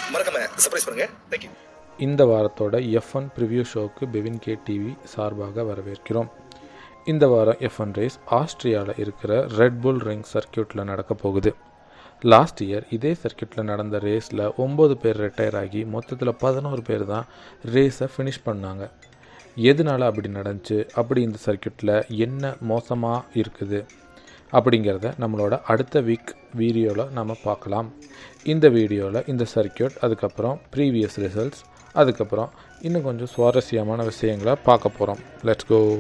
மறக்காம சர்ப்ரைஸ் பண்ணுங்க தேங்க்யூ இந்த வாரத்தோட எஃப் ஒன் ப்ரிவ்யூ ஷோவுக்கு பெவின் கே டிவி சார்பாக வரவேற்கிறோம் இந்த வாரம் எஃப் ஒன் ரேஸ் ஆஸ்திரியாவில் இருக்கிற ரெட் புல் ரிங் சர்க்கியூட்டில் நடக்க போகுது லாஸ்ட் இயர் இதே சர்க்கியூட்டில் நடந்த ரேஸில் ஒம்பது பேர் ரிட்டையர் ஆகி மொத்தத்தில் பதினோரு பேர் தான் ரேஸை ஃபினிஷ் பண்ணாங்க எதனால அப்படி நடந்துச்சு அப்படி இந்த சர்க்கியூட்டில் என்ன மோசமாக இருக்குது அப்படிங்கிறத நம்மளோட அடுத்த வீக் வீடியோவில் நம்ம பார்க்கலாம் இந்த வீடியோவில் இந்த சர்க்கியூட் அதுக்கப்புறம் ப்ரீவியஸ் ரிசல்ட்ஸ் அதுக்கப்புறம் இன்னும் கொஞ்சம் சுவாரஸ்யமான விஷயங்களை பார்க்க போகிறோம் லெட்ஸ் கோ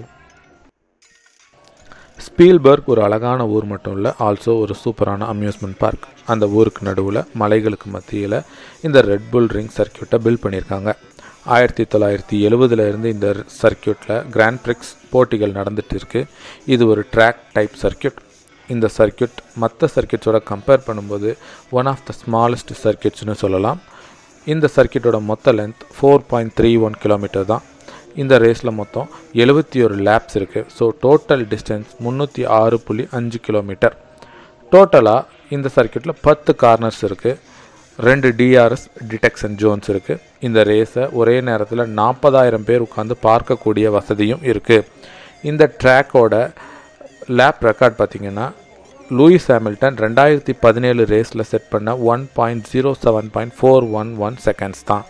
ஸ்பீல்பர்க் ஒரு அழகான ஊர் மட்டும் இல்லை ஆல்சோ ஒரு சூப்பரான அம்யூஸ்மெண்ட் பார்க் அந்த ஊருக்கு நடுவில் மலைகளுக்கு மத்தியில் இந்த ரெட் புல் ரிங் சர்க்கியூட்டை பில்ட் பண்ணியிருக்காங்க ஆயிரத்தி தொள்ளாயிரத்தி எழுபதுல இருந்து இந்த சர்க்கியூட்டில் கிராண்ட் பிரிக்ஸ் போட்டிகள் நடந்துட்டு இருக்கு இது ஒரு ட்ராக் டைப் சர்க்கியூட் இந்த சர்க்கியூட் மற்ற சர்க்கியூட்ஸோட கம்பேர் பண்ணும்போது ஒன் ஆஃப் த ஸ்மாலஸ்ட் சர்க்கியூட்ஸ்னு சொல்லலாம் இந்த சர்க்கியூட்டோட மொத்த length four point three one kilometre தான் இந்த ரேஸில் மொத்தம் எழுபத்தி ஒரு லேப்ஸ் இருக்குது ஸோ டோட்டல் டிஸ்டன்ஸ் முந்நூற்றி ஆறு புள்ளி அஞ்சு கிலோமீட்டர் டோட்டலாக இந்த சர்க்கியூட்டில் பத்து கார்னர்ஸ் இருக்குது ரெண்டு டிஆர்எஸ் டிடெக்ஷன் ஜோன்ஸ் இருக்குது இந்த ரேஸை ஒரே நேரத்தில் நாற்பதாயிரம் பேர் உட்காந்து பார்க்கக்கூடிய வசதியும் இருக்குது இந்த ட்ராக்கோட லேப் ரெக்கார்ட் பார்த்தீங்கன்னா லூயிஸ் ஹாமில்டன் ரெண்டாயிரத்தி பதினேழு ரேஸில் செட் பண்ண one point zero seven point four one one seconds தான்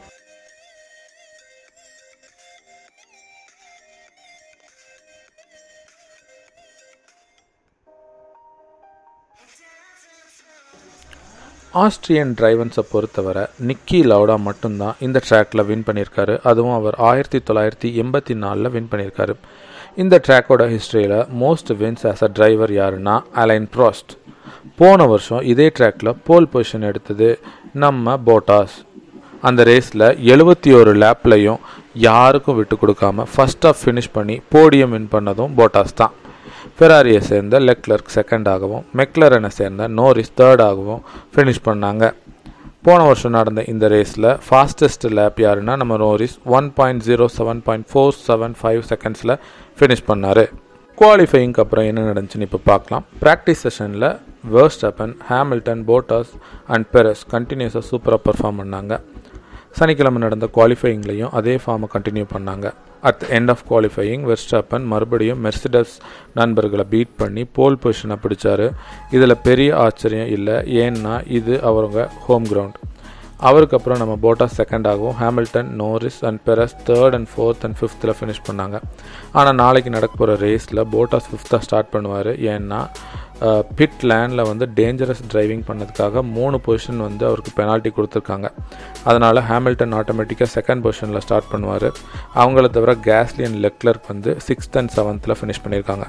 ஆஸ்ட்ரியன் டிரைவன்ஸை பொறுத்தவரை நிக்கி லவுடா மட்டும்தான் இந்த ட்ராக்கில் வின் பண்ணியிருக்காரு அதுவும் அவர் ஆயிரத்தி தொள்ளாயிரத்தி எண்பத்தி நாலில் வின் பண்ணியிருக்காரு இந்த ட்ராக்கோட ஹிஸ்ட்ரியில் most wins as a driver யாருன்னா அலைன் ப்ராஸ்ட் போன வருஷம் இதே ட்ராக்கில் போல் பொசிஷன் எடுத்தது நம்ம போட்டாஸ் அந்த ரேஸில் எழுபத்தி ஒரு லேப்லையும் யாருக்கும் விட்டு கொடுக்காம ஃபர்ஸ்ட் ஆஃப் ஃபினிஷ் பண்ணி போடியம் வின் பண்ணதும் போட்டாஸ் தான் ஃபெராரியை சேர்ந்த லெக்லர்க் செகண்டாகவும் மெக்லரனை சேர்ந்த நோரிஸ் தேர்டாகவும் ஃபினிஷ் பண்ணாங்க போன வருஷம் நடந்த இந்த ரேஸில் ஃபாஸ்டஸ்ட் லேப் யாருன்னா நம்ம Norris one point zero seven point four seven five செகண்ட்ஸில் ஃபினிஷ் பண்ணார் குவாலிஃபையிங்க்கு அப்புறம் என்ன நடந்துச்சுன்னு இப்போ பார்க்கலாம் ப்ராக்டிஸ் செஷனில் Verstappen Hamilton Bottas and Perez கண்டினியூஸாக சூப்பராக பர்ஃபார்ம் பண்ணாங்க சனிக்கிழமை நடந்த குவாலிஃபையிங்லையும் அதே ஃபார்மை கண்டினியூ பண்ணாங்க at end of qualifying Verstappen மறுபடியும் மெர்சிடஸ் நண்பர்களை பீட் பண்ணி போல் பொசிஷனை பிடிச்சாரு இதில் பெரிய ஆச்சரியம் இல்லை ஏன்னா இது அவங்க ஹோம் கிரவுண்ட் அவருக்கு அப்புறம் நம்ம போட்டாஸ் செகண்ட் ஆகும் Hamilton Norris and Perez third and fourth and ஃபிஃப்த்தில் ஃபினிஷ் பண்ணாங்க ஆனால் நாளைக்கு நடக்க போகிற ரேஸில் போட்டாஸ் ஃபிஃப்த்தாக ஸ்டார்ட் பண்ணுவார் ஏன்னா பிட் லேண்டில் வந்து டேஞ்சரஸ் டிரைவிங் பண்ணதுக்காக மூணு பொசிஷன் வந்து அவருக்கு பெனால்ட்டி கொடுத்துருக்காங்க அதனால் ஹேமில்டன் ஆட்டோமேட்டிக்காக செகண்ட் பொசிஷனில் ஸ்டார்ட் பண்ணுவார் அவங்கள தவிர கேஸ்லி அண்ட் லெக்லர்க் வந்து சிக்ஸ்த் அண்ட் செவன்த்தில் ஃபினிஷ் பண்ணியிருக்காங்க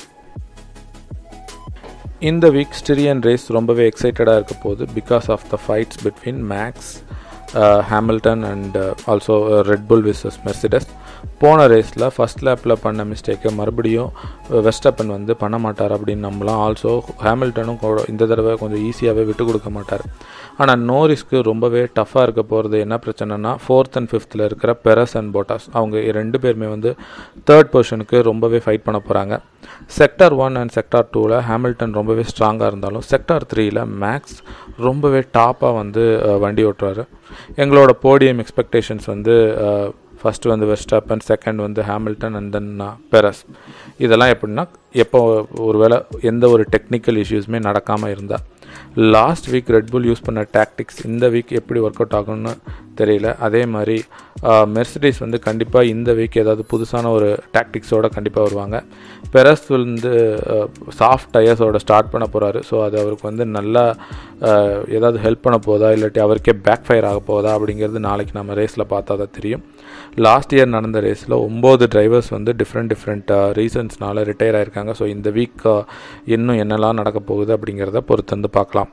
இந்த வீக் ஸ்டிரியன் ரேஸ் ரொம்பவே எக்ஸைட்டடாக இருக்க போகுது because of the fights between Max Hamilton and also Red Bull versus Mercedes போன ரேஸில் ஃபஸ்ட் லேப்பில் பண்ண மிஸ்டேக்கை மறுபடியும் வெஸ்டப்பன் வந்து பண்ண மாட்டார் அப்படின்னு நம்பலாம் ஆல்சோ ஹேமில்டனும் இந்த தடவை கொஞ்சம் ஈஸியாகவே விட்டு கொடுக்க மாட்டார் ஆனால் நோரிஸ்க்கு ரொம்பவே டஃப்பாக இருக்க போகிறது என்ன பிரச்சனைனா ஃபோர்த் அண்ட் ஃபிஃப்த்தில் இருக்கிற பெரஸ் அண்ட் போட்டாஸ் அவங்க ரெண்டு பேருமே வந்து தேர்ட் பொசிஷனுக்கு ரொம்பவே ஃபைட் பண்ண போகிறாங்க செக்டார் ஒன் அண்ட் செக்டார் டூவில் ஹேமில்டன் ரொம்பவே ஸ்ட்ராங்காக இருந்தாலும் செக்டார் த்ரீயில் மேக்ஸ் ரொம்பவே டாப்பாக வந்து வண்டி ஓட்டுறாரு எங்களோட போடியம் எக்ஸ்பெக்டேஷன்ஸ் வந்து ஃபஸ்ட்டு வந்து வெஸ்டாப்பன் செகண்ட் வந்து ஹேமில்டன் அண்ட் தென் பெரஸ் இதெல்லாம் எப்படின்னா எப்போ ஒரு வேளை எந்த ஒரு டெக்னிக்கல் இஷ்யூஸுமே நடக்காமல் இருந்தால் லாஸ்ட் வீக் ரெட்புல் யூஸ் பண்ண டாக்டிக்ஸ் இந்த வீக் எப்படி ஒர்க் அவுட் ஆகும்னு தெரியல அதே மாதிரி மெர்சிடிஸ் வந்து கண்டிப்பாக இந்த வீக் ஏதாவது புதுசான ஒரு டாக்டிக்ஸோட கண்டிப்பாக வருவாங்க பெரஸ் வந்து சாஃப்ட் டயர்ஸோட ஸ்டார்ட் பண்ண போகிறாரு ஸோ அது அவருக்கு வந்து நல்லா ஏதாவது ஹெல்ப் பண்ண போதா இல்லாட்டி அவருக்கே பேக் ஃபயர் ஆக போதா அப்படிங்கிறது நாளைக்கு நம்ம ரேஸில் பார்த்தா தான் தெரியும் லாஸ்ட் இயர் நடந்த ரேஸில் ஒம்பது டிரைவர்ஸ் வந்து டிஃப்ரெண்ட் டிஃப்ரெண்ட் ரீசன்ஸ்னால ரிட்டையர் ஆயிருக்காங்க ஸோ இந்த வீக் இன்னும் என்னெல்லாம் நடக்க போகுது அப்படிங்கிறத பொறுத்து வந்து பார்க்கலாம்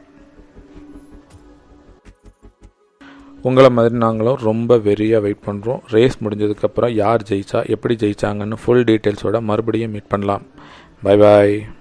உங்களை மாதிரி நாங்களும் ரொம்ப வெறியாக வெயிட் பண்ணுறோம் ரேஸ் முடிஞ்சதுக்கப்புறம் யார் ஜெயிச்சா எப்படி ஜெயிச்சாங்கன்னு ஃபுல் டீட்டெயில்ஸோட மறுபடியும் மீட் பண்ணலாம் பை பாய்